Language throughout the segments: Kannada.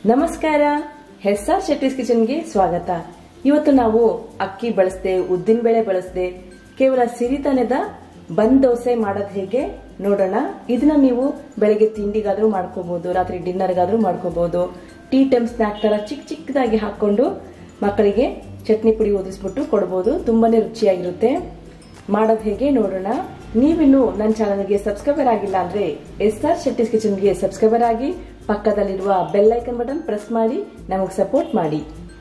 ನಮಸ್ಕಾರ ಎಸ್ ಆರ್ ಶೆಟ್ಟಿಸ್ ಕಿಚನ್ಗೆ ಸ್ವಾಗತ ಇವತ್ತು ನಾವು ಅಕ್ಕಿ ಬಳಸದೆ ಉದ್ದಿನ ಬೇಳೆ ಬಳಸದೆ ಕೇವಲ ಸಿರಿತನದ ಬಂದ್ ದೋಸೆ ಮಾಡೋದು ಹೇಗೆ ನೋಡೋಣ ಇದನ್ನ ನೀವು ಬೆಳಗ್ಗೆ ತಿಂಡಿಗಾದ್ರೂ ಮಾಡ್ಕೋಬಹುದು ರಾತ್ರಿ ಡಿನ್ನರ್ಗಾದ್ರೂ ಮಾಡ್ಕೋಬಹುದು ಟೀ ಟೈಮ್ ಸ್ನಾಕ್ ತರ ಚಿಕ್ಕ ಚಿಕ್ಕದಾಗಿ ಹಾಕೊಂಡು ಮಕ್ಕಳಿಗೆ ಚಟ್ನಿ ಪುಡಿ ಓದಿಸ್ಬಿಟ್ಟು ಕೊಡ್ಬೋದು ತುಂಬಾನೇ ರುಚಿಯಾಗಿರುತ್ತೆ ಮಾಡೋದು ಹೇಗೆ ನೋಡೋಣ ನೀವಿನ್ನು ನನ್ನ ಚಾನಲ್ಗೆ ಸಬ್ಸ್ಕ್ರೈಬರ್ ಆಗಿಲ್ಲ ಅಂದ್ರೆ ಎಸ್ ಆರ್ ಶೆಟ್ಟಿಸ್ ಕಿಚನ್ಗೆ ಸಬ್ಸ್ಕ್ರೈಬರ್ ಆಗಿ ಪಕ್ಕದಲ್ಲಿರುವ ಬೆಲ್ ಐಕನ್ ಬಟನ್ ಪ್ರೆಸ್ ಮಾಡಿ ನಮಗೆ ಸಪೋರ್ಟ್ ಮಾಡಿ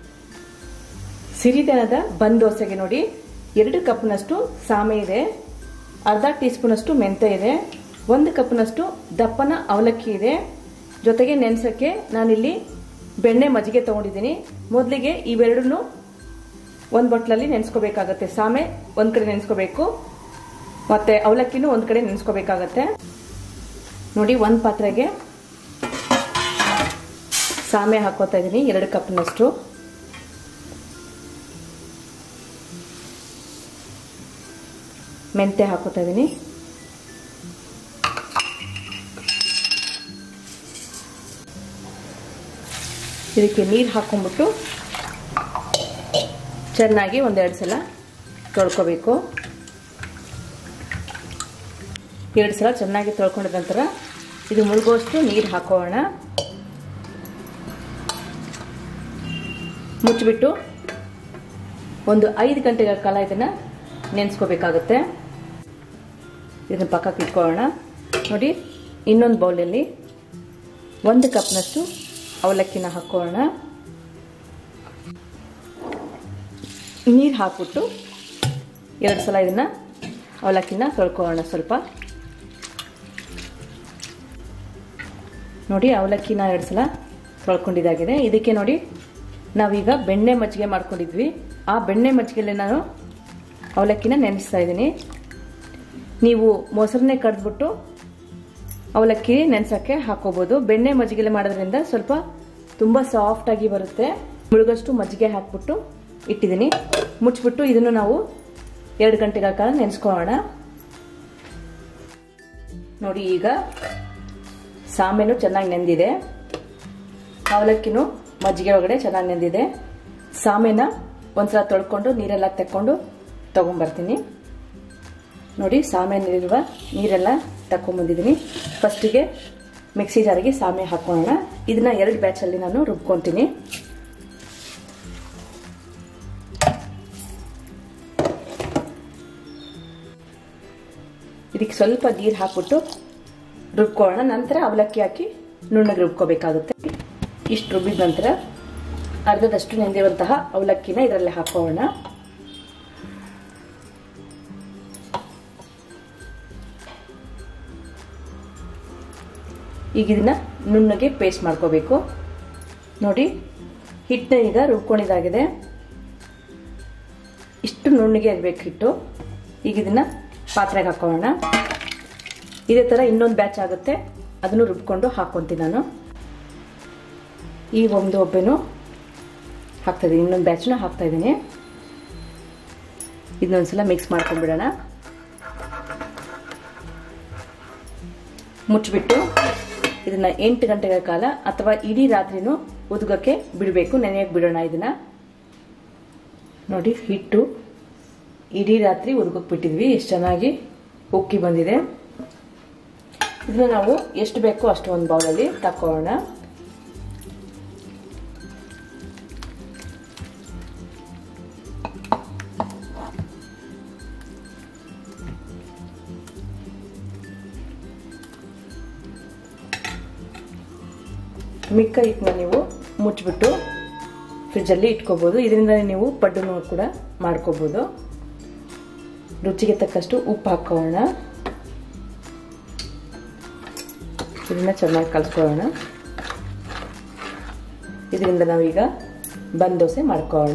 ಸಿರಿತನದ ಬಂದ್ ದೋಸೆಗೆ ನೋಡಿ ಎರಡು ಕಪ್ನಷ್ಟು ಸಾಮೆ ಇದೆ ಅರ್ಧ ಟೀ ಸ್ಪೂನಷ್ಟು ಮೆಂತೆ ಇದೆ ಒಂದು ಕಪ್ನಷ್ಟು ದಪ್ಪನ ಅವಲಕ್ಕಿ ಇದೆ ಜೊತೆಗೆ ನೆನೆಸೋಕ್ಕೆ ನಾನಿಲ್ಲಿ ಬೆಣ್ಣೆ ಮಜ್ಜಿಗೆ ತೊಗೊಂಡಿದ್ದೀನಿ ಮೊದಲಿಗೆ ಇವೆರಡನ್ನು ಒಂದು ಬಟ್ಲಲ್ಲಿ ನೆನೆಸ್ಕೋಬೇಕಾಗತ್ತೆ ಸಾಮೆ ಒಂದು ಕಡೆ ನೆನೆಸ್ಕೋಬೇಕು ಮತ್ತೆ ಅವಲಕ್ಕಿನೂ ಒಂದು ಕಡೆ ನೆನೆಸ್ಕೋಬೇಕಾಗತ್ತೆ ನೋಡಿ ಒಂದು ಪಾತ್ರೆಗೆ ಸಾಮೆ ಹಾಕೋತಾ ಇದ್ದೀನಿ ಎರಡು ಕಪ್ನಷ್ಟು ಮೆಂತೆ ಹಾಕೋತಾ ಇದ್ದೀನಿ ಇದಕ್ಕೆ ನೀರು ಹಾಕೊಂಡ್ಬಿಟ್ಟು ಚೆನ್ನಾಗಿ ಒಂದೆರಡು ಸಲ ತೊಳ್ಕೊಬೇಕು ಎರಡು ಸಲ ಚೆನ್ನಾಗಿ ತೊಳ್ಕೊಂಡ ನಂತರ ಇದು ಮುಳುಗೋಷ್ಟು ನೀರು ಹಾಕೋಣ ಮುಚ್ಚಿಬಿಟ್ಟು ಒಂದು ಐದು ಗಂಟೆಗಳ ಕಾಲ ಇದನ್ನು ನೆನೆಸ್ಕೋಬೇಕಾಗುತ್ತೆ ಇದನ್ನು ಪಕ್ಕಕ್ಕೆ ಇಟ್ಕೊಳ್ಳೋಣ ನೋಡಿ ಇನ್ನೊಂದು ಬೌಲಲ್ಲಿ ಒಂದು ಕಪ್ನಷ್ಟು ಅವಲಕ್ಕಿನ ಹಾಕೋಣ ನೀರು ಹಾಕ್ಬಿಟ್ಟು ಎರಡು ಸಲ ಇದನ್ನು ಅವಲಕ್ಕಿನ ತೊಳ್ಕೊಳ್ಳೋಣ ಸ್ವಲ್ಪ ನೋಡಿ ಅವಲಕ್ಕಿನ ಎರಡು ಸಲ ತೊಳ್ಕೊಂಡಿದ್ದಾಗಿದೆ ಇದಕ್ಕೆ ನೋಡಿ ನಾವೀಗ ಬೆಣ್ಣೆ ಮಜ್ಜಿಗೆ ಮಾಡ್ಕೊಂಡಿದ್ವಿ ಆ ಬೆಣ್ಣೆ ಮಜ್ಜಿಗೆಲೆ ನಾನು ಅವಲಕ್ಕಿನ ನೆನೆಸ್ತಾ ಇದ್ದೀನಿ ನೀವು ಮೊಸರನ್ನೇ ಕಡ್ದ್ಬಿಟ್ಟು ಅವಲಕ್ಕಿ ನೆನೆಸೋಕ್ಕೆ ಹಾಕೋಬೋದು ಬೆಣ್ಣೆ ಮಜ್ಜಿಗೆಲೆ ಮಾಡೋದ್ರಿಂದ ಸ್ವಲ್ಪ ತುಂಬ ಸಾಫ್ಟಾಗಿ ಬರುತ್ತೆ ಮುಳುಗಷ್ಟು ಮಜ್ಜಿಗೆ ಹಾಕ್ಬಿಟ್ಟು ಇಟ್ಟಿದ್ದೀನಿ ಮುಚ್ಚಿಬಿಟ್ಟು ಇದನ್ನು ನಾವು ಎರಡು ಗಂಟೆಗಳ ಕಾಲ ನೆನೆಸ್ಕೊಳ್ಳೋಣ ನೋಡಿ ಈಗ ಸಾಮೆನು ಚೆನ್ನಾಗಿ ನೆಂದಿದೆ ಅವಲಕ್ಕಿನೂ ಮಜ್ಜಿಗೆ ಒಳಗಡೆ ಚೆನ್ನಾಗಿ ನೆಂದಿದೆ ಸಾಮೆನ ಒಂದ್ಸಲ ತೊಳ್ಕೊಂಡು ನೀರೆಲ್ಲ ತೆಕ್ಕೊಂಡು ತಗೊಂಬರ್ತೀನಿ ನೋಡಿ ಸಾಮೆನಲ್ಲಿರುವ ನೀರೆಲ್ಲ ತಗೊಂಬಂದಿದ್ದೀನಿ ಫಸ್ಟಿಗೆ ಮಿಕ್ಸಿ ಜಾರಿಗೆ ಸಾಮೆ ಹಾಕೋಣ ಇದನ್ನ ಎರಡು ಬ್ಯಾಚಲ್ಲಿ ನಾನು ರುಬ್ಕೊತೀನಿ ಇದಕ್ಕೆ ಸ್ವಲ್ಪ ನೀರು ಹಾಕ್ಬಿಟ್ಟು ರುಬ್ಕೊಳ್ಳೋಣ ನಂತರ ಅವಲಕ್ಕಿ ಹಾಕಿ ನುಣ್ಣಗೆ ರುಬ್ಕೋಬೇಕಾಗುತ್ತೆ ಇಷ್ಟು ರುಬ್ಬಿದ ನಂತರ ಅರ್ಧದಷ್ಟು ನೆಂದಿರುವಂತಹ ಅವಲಕ್ಕಿನ ಇದರಲ್ಲಿ ಹಾಕೋಣ ಈಗ ಇದನ್ನ ನುಣ್ಣಗೆ ಪೇಸ್ಟ್ ಮಾಡ್ಕೋಬೇಕು ನೋಡಿ ಹಿಟ್ಟನ್ನ ಈಗ ರುಬ್ಕೊಂಡಿದ್ದಾಗಿದೆ ಇಷ್ಟು ನುಣ್ಣಗೆ ಇರಬೇಕು ಹಿಟ್ಟು ಈಗ ಇದನ್ನ ಪಾತ್ರೆಗೆ ಹಾಕೋಣ ಇದೇ ಥರ ಇನ್ನೊಂದು ಬ್ಯಾಚ್ ಆಗುತ್ತೆ ಅದನ್ನು ರುಬ್ಕೊಂಡು ಹಾಕ್ಕೊಂತೀನಿ ನಾನು ಈ ಒಂದು ಒಬ್ಬೆನೂ ಹಾಕ್ತಾಯಿದ್ದೀನಿ ಇನ್ನೊಂದು ಬ್ಯಾಚ್ನ ಹಾಕ್ತಾ ಇದ್ದೀನಿ ಇದನ್ನೊಂದ್ಸಲ ಮಿಕ್ಸ್ ಮಾಡ್ಕೊಂಡ್ಬಿಡೋಣ ಮುಚ್ಚಿಬಿಟ್ಟು ಇದನ್ನ ಎಂಟು ಗಂಟೆಗಳ ಕಾಲ ಅಥವಾ ಇಡೀ ರಾತ್ರಿನೂ ಉದುಗಕ್ಕೆ ಬಿಡಬೇಕು ನೆನೆಯಕ್ಕೆ ಬಿಡೋಣ ಇದನ್ನ ನೋಡಿ ಹಿಟ್ಟು ಇಡೀ ರಾತ್ರಿ ಉದುಗಕ್ಕೆ ಬಿಟ್ಟಿದ್ವಿ ಎಷ್ಟು ಚೆನ್ನಾಗಿ ಉಕ್ಕಿ ಬಂದಿದೆ ಇದನ್ನ ನಾವು ಎಷ್ಟು ಬೇಕೋ ಅಷ್ಟು ಒಂದು ಬೌಲಲ್ಲಿ ತಕೊಳ್ಳೋಣ ಮಿಕ್ಕ ಹಿಟ್ಟನ್ನ ನೀವು ಮುಚ್ಚಿಬಿಟ್ಟು ಫ್ರಿಜ್ಜಲ್ಲಿ ಇಟ್ಕೋಬೋದು ಇದರಿಂದ ನೀವು ಪಡ್ಡು ಕೂಡ ಮಾಡ್ಕೋಬೋದು ರುಚಿಗೆ ತಕ್ಕಷ್ಟು ಉಪ್ಪು ಹಾಕೋಣ ಇದನ್ನ ಚೆನ್ನಾಗಿ ಕಲಿಸ್ಕೊಳ್ಳೋಣ ಇದರಿಂದ ನಾವೀಗ ಬಂದ್ ದೋಸೆ ಮಾಡ್ಕೊಳ್ಳೋಣ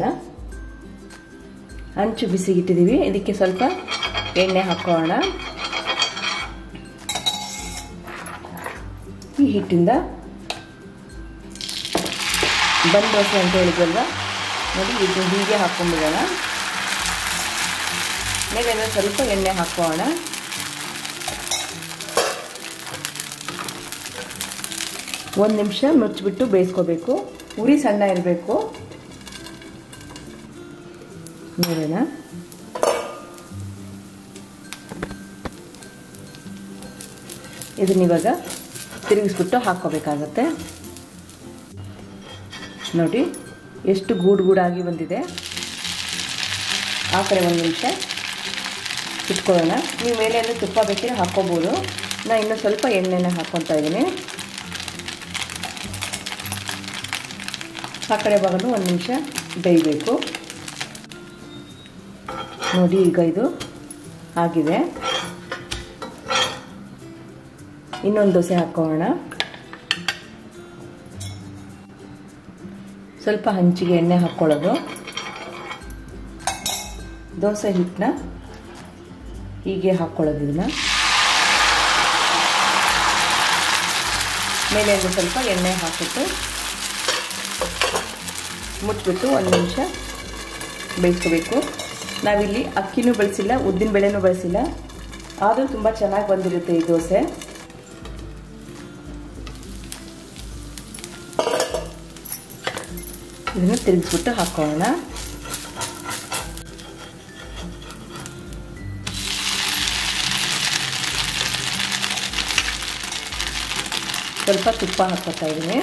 ಹಂಚು ಬಿಸಿ ಇಟ್ಟಿದ್ದೀವಿ ಇದಕ್ಕೆ ಸ್ವಲ್ಪ ಎಣ್ಣೆ ಹಾಕೋಣ ಈ ಹಿಟ್ಟಿಂದ ಬಂದ್ ದೋಸೆ ಅಂತ ಹೇಳಿದ್ವಲ್ವ ನೋಡಿ ಇದು ಹೀಗೆ ಹಾಕ್ಕೊಂಡ್ಬಿಡೋಣ ಮೇಲೆ ಸ್ವಲ್ಪ ಎಣ್ಣೆ ಹಾಕೋಣ ಒಂದು ನಿಮಿಷ ಮುಚ್ಚಿಬಿಟ್ಟು ಬೇಯಿಸ್ಕೋಬೇಕು ಉರಿ ಸಣ್ಣ ಇರಬೇಕು ನೋಡೋಣ ಇದನ್ನ ಇವಾಗ ತಿರುಗಿಸ್ಬಿಟ್ಟು ಹಾಕ್ಕೋಬೇಕಾಗತ್ತೆ ನೋಡಿ ಎಷ್ಟು ಗೂಡು ಗೂಡಾಗಿ ಬಂದಿದೆ ಆ ಕಡೆ ಒಂದು ನಿಮಿಷ ಇಟ್ಕೊಳ್ಳೋಣ ನೀವು ಮೇಲೆ ತುಪ್ಪ ಬೇಕಿದ್ರೆ ಹಾಕ್ಕೋಬೋದು ನಾನು ಇನ್ನೂ ಸ್ವಲ್ಪ ಎಣ್ಣೆನ ಹಾಕ್ಕೊತಾ ಇದ್ದೀನಿ ಆ ಕಡೆ ಭಾಗನೂ ಒಂದು ನಿಮಿಷ ಬೇಯಬೇಕು ನೋಡಿ ಈಗ ಇದು ಆಗಿದೆ ಇನ್ನೊಂದು ದೋಸೆ ಹಾಕೋಣ ಸ್ವಲ್ಪ ಹಂಚಿಗೆ ಎಣ್ಣೆ ಹಾಕ್ಕೊಳ್ಳೋದು ದೋಸೆ ಹಿಟ್ಟನ್ನ ಹೀಗೆ ಹಾಕ್ಕೊಳ್ಳೋದು ಇದನ್ನ ಮೇಲೆ ಒಂದು ಸ್ವಲ್ಪ ಎಣ್ಣೆ ಹಾಕಿಬಿಟ್ಟು ಮುಚ್ಚಿಬಿಟ್ಟು ಒಂದು ನಿಮಿಷ ಬೇಯಿಸ್ಕೋಬೇಕು ನಾವಿಲ್ಲಿ ಅಕ್ಕಿನೂ ಬಳಸಿಲ್ಲ ಉದ್ದಿನ ಬೇಳೆನೂ ಬಳಸಿಲ್ಲ ಆದರೂ ತುಂಬ ಚೆನ್ನಾಗಿ ಬಂದಿರುತ್ತೆ ಈ ದೋಸೆ ಇದನ್ನು ತಿರುಗಿಸ್ಬಿಟ್ಟು ಹಾಕೋಣ ಸ್ವಲ್ಪ ತುಪ್ಪ ಹಾಕೋತಾ ಇದ್ದೀನಿ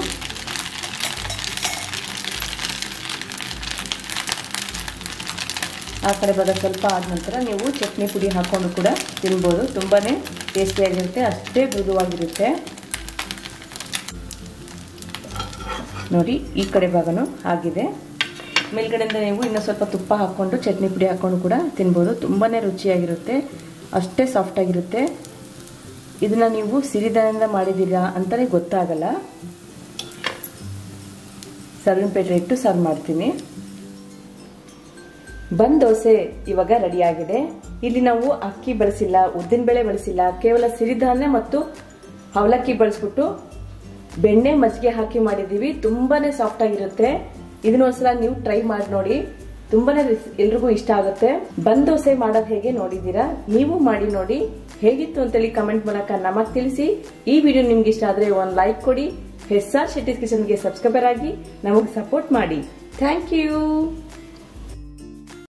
ಆ ಕಡೆ ಭಾಗ ಸ್ವಲ್ಪ ಆದ ನಂತರ ನೀವು ಚಟ್ನಿ ಪುಡಿ ಹಾಕ್ಕೊಂಡು ಕೂಡ ತಿನ್ಬೋದು ತುಂಬಾ ಟೇಸ್ಟಿಯಾಗಿರುತ್ತೆ ಅಷ್ಟೇ ಮೃದುವಾಗಿರುತ್ತೆ ನೋಡಿ ಈ ಕಡೆ ಭಾಗನೂ ಆಗಿದೆ ಮೇಲ್ಗಡೆಯಿಂದ ನೀವು ಇನ್ನೂ ಸ್ವಲ್ಪ ತುಪ್ಪ ಹಾಕ್ಕೊಂಡು ಚಟ್ನಿ ಪುಡಿ ಹಾಕ್ಕೊಂಡು ಕೂಡ ತಿನ್ಬೋದು ತುಂಬಾ ರುಚಿಯಾಗಿರುತ್ತೆ ಅಷ್ಟೇ ಸಾಫ್ಟಾಗಿರುತ್ತೆ ಇದನ್ನು ನೀವು ಸಿರಿಧಾನ್ಯದಿಂದ ಮಾಡಿದ್ದೀರಾ ಅಂತಲೇ ಗೊತ್ತಾಗಲ್ಲ ಸರ್ವಿಂಗ್ ಪ್ಲೇಟ್ ಇಟ್ಟು ಸರ್ವ್ ಮಾಡ್ತೀನಿ ಬಂದ್ ದೋಸೆ ಇವಾಗ ರೆಡಿ ಆಗಿದೆ ಇಲ್ಲಿ ನಾವು ಅಕ್ಕಿ ಬಳಸಿಲ್ಲ ಉದ್ದಿನಬೇಳೆ ಬಳಸಿಲ್ಲ ಕೇವಲ ಸಿರಿಧಾನ್ಯ ಮತ್ತು ಅವಲಕ್ಕಿ ಬಳಸ್ಬಿಟ್ಟು ಬೆಣ್ಣೆ ಮಜ್ಜಿಗೆ ಹಾಕಿ ಮಾಡಿದೀವಿ ತುಂಬಾನೇ ಸಾಫ್ಟ್ ಆಗಿರುತ್ತೆ ಇದನ್ನ ಒಂದ್ಸಲ ನೀವು ಟ್ರೈ ಮಾಡಿ ನೋಡಿ ತುಂಬಾನೇ ಎಲ್ರಿಗೂ ಇಷ್ಟ ಆಗುತ್ತೆ ಬಂದ್ ದೋಸೆ ಮಾಡೋದು ಹೇಗೆ ನೋಡಿದೀರಾ ನೀವು ಮಾಡಿ ನೋಡಿ ಹೇಗಿತ್ತು ಅಂತೇಳಿ ಕಮೆಂಟ್ ಮೂಲಕ ನಮಗ್ ತಿಳಿಸಿ ಈ ವಿಡಿಯೋ ನಿಮ್ಗೆ ಇಷ್ಟ ಆದ್ರೆ ಒಂದ್ ಲೈಕ್ ಕೊಡಿ ಎಸ್ ಆರ್ ಶೆಟ್ಟಿ ಕಿಚನ್ಗೆ ಸಬ್ಸ್ಕ್ರೈಬರ್ ಆಗಿ ನಮಗೆ ಸಪೋರ್ಟ್ ಮಾಡಿ ಥ್ಯಾಂಕ್ ಯು